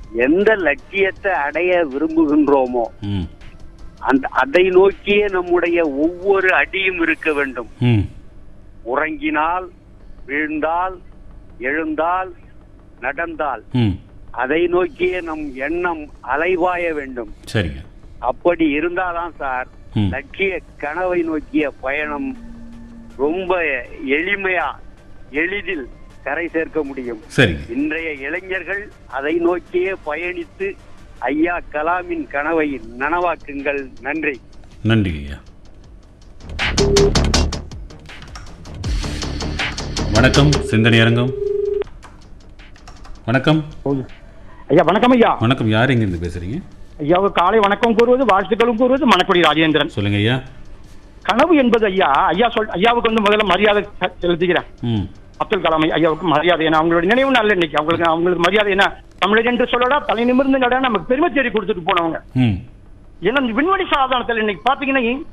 எந்த லட்சியத்தை அடைய விரும்புகின்றோமோ ம் அந்த அதை நோக்கியே நம்முடைய ஒவ்வொரு அடியும் இருக்க வேண்டும் ம் உறங்கினால் வீழ்ந்தால் எழுந்தால் நடந்தால் ம் அதை நோக்கியே நம் எண்ணம் அலைவாய வேண்டும் சரிங்க அப்படி இருந்தாதான் சார் ம் லட்சிய கனவை நோக்கிய பயணம் ரொம்ப எளிமையா எளிதில் கரை சேர்க்க முடியும் சரிங்க இன்றைய இளைஞர்கள் அதை நோக்கியே பயணித்து ஐயா கலாமின் கனவை நனவாக்குங்கள் நன்றி நன்றி ஐயா வணக்கம் சிந்தனை அரங்கம் வணக்கம் ஐயா வணக்கம் ஐயா வணக்கம் யார் எங்கேருந்து பேசுறீங்க ஐயாவுக்கு காலை வணக்கம் கூறுவது வாழ்த்துக்களும் கூறுவது மணக்குடி ராஜேந்திரன் சொல்லுங்க ஐயா கனவு என்பது ஐயா ஐயா சொல் ஐயாவுக்கு வந்து முதல்ல மரியாதை செ- செலுத்துகிறேன் ம் அப்துல் கலாம் ஐயா- ஐயாவுக்கு மரியாதை ஏன்னா அவங்களுடைய நினைவு நாள் இன்னைக்கு அவங்களுக்கு அவங்களுக்கு மரியாதை என்ன தமிழர் என்று சொல்லடா தலை நிமிர்ந்து நடா நமக்கு பெருமை தேடி கொடுத்துட்டு போனவங்க ம் ஏன்னா இந்த விண்வெளி சாதனத்தில் இன்னைக்கு பாத்தீங்கன்னா